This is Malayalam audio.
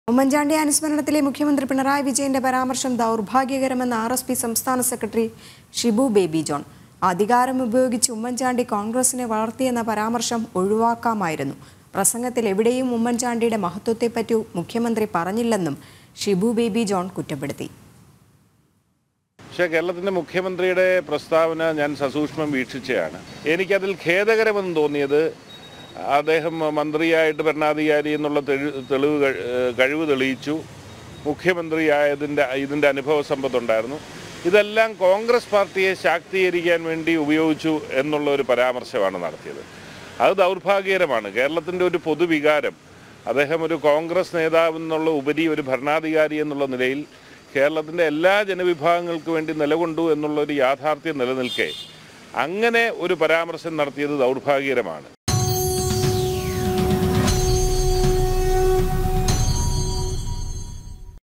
ഉമ്മൻചാണ്ടി അനുസ്മരണത്തിലെ മുഖ്യമന്ത്രി പിണറായി വിജയന്റെ പരാമർശം ദൗർഭാഗ്യകരമെന്ന് ആർ എസ് പി സംസ്ഥാന സെക്രട്ടറി ഷിബു ബേബി ജോൺ അധികാരം ഉപയോഗിച്ച് ഉമ്മൻചാണ്ടി കോൺഗ്രസിനെ വളർത്തിയെന്ന പരാമർശം ഒഴിവാക്കാമായിരുന്നു പ്രസംഗത്തിൽ എവിടെയും ഉമ്മൻചാണ്ടിയുടെ മഹത്വത്തെപ്പറ്റി മുഖ്യമന്ത്രി പറഞ്ഞില്ലെന്നും ഷിബു ബേബി ജോൺ കുറ്റപ്പെടുത്തി പക്ഷേ കേരളത്തിൻ്റെ മുഖ്യമന്ത്രിയുടെ പ്രസ്താവന ഞാൻ സസൂക്ഷ്മം വീക്ഷിച്ചതാണ് എനിക്കതിൽ ഖേദകരമെന്ന് തോന്നിയത് അദ്ദേഹം മന്ത്രിയായിട്ട് ഭരണാധികാരി എന്നുള്ള തെളി- തെളിവ് കഴി- ഏഹ് കഴിവ് തെളിയിച്ചു മുഖ്യമന്ത്രിയായതിൻ്റെ ഇതിൻ്റെ അനുഭവ സമ്പത്തുണ്ടായിരുന്നു ഇതെല്ലാം കോൺഗ്രസ് പാർട്ടിയെ ശാക്തീകരിക്കാൻ വേണ്ടി ഉപയോഗിച്ചു എന്നുള്ള ഒരു പരാമർശമാണ് നടത്തിയത് അത് ദൗർഭാഗ്യകരമാണ് കേരളത്തിൻ്റെ ഒരു പൊതുവികാരം അദ്ദേഹം ഒരു കോൺഗ്രസ് നേതാവ് എന്നുള്ള ഉപരി ഒരു ഭരണാധികാരി എന്നുള്ള നിലയിൽ കേരളത്തിൻ്റെ എല്ലാ ജനവിഭാഗങ്ങൾക്ക് വേണ്ടി നിലകൊണ്ടു എന്നുള്ള ഒരു യാഥാർത്ഥ്യം നിലനിൽക്കെ അങ്ങനെ ഒരു പരാമർശം നടത്തിയത് ദൗർഭാഗ്യകരമാണ്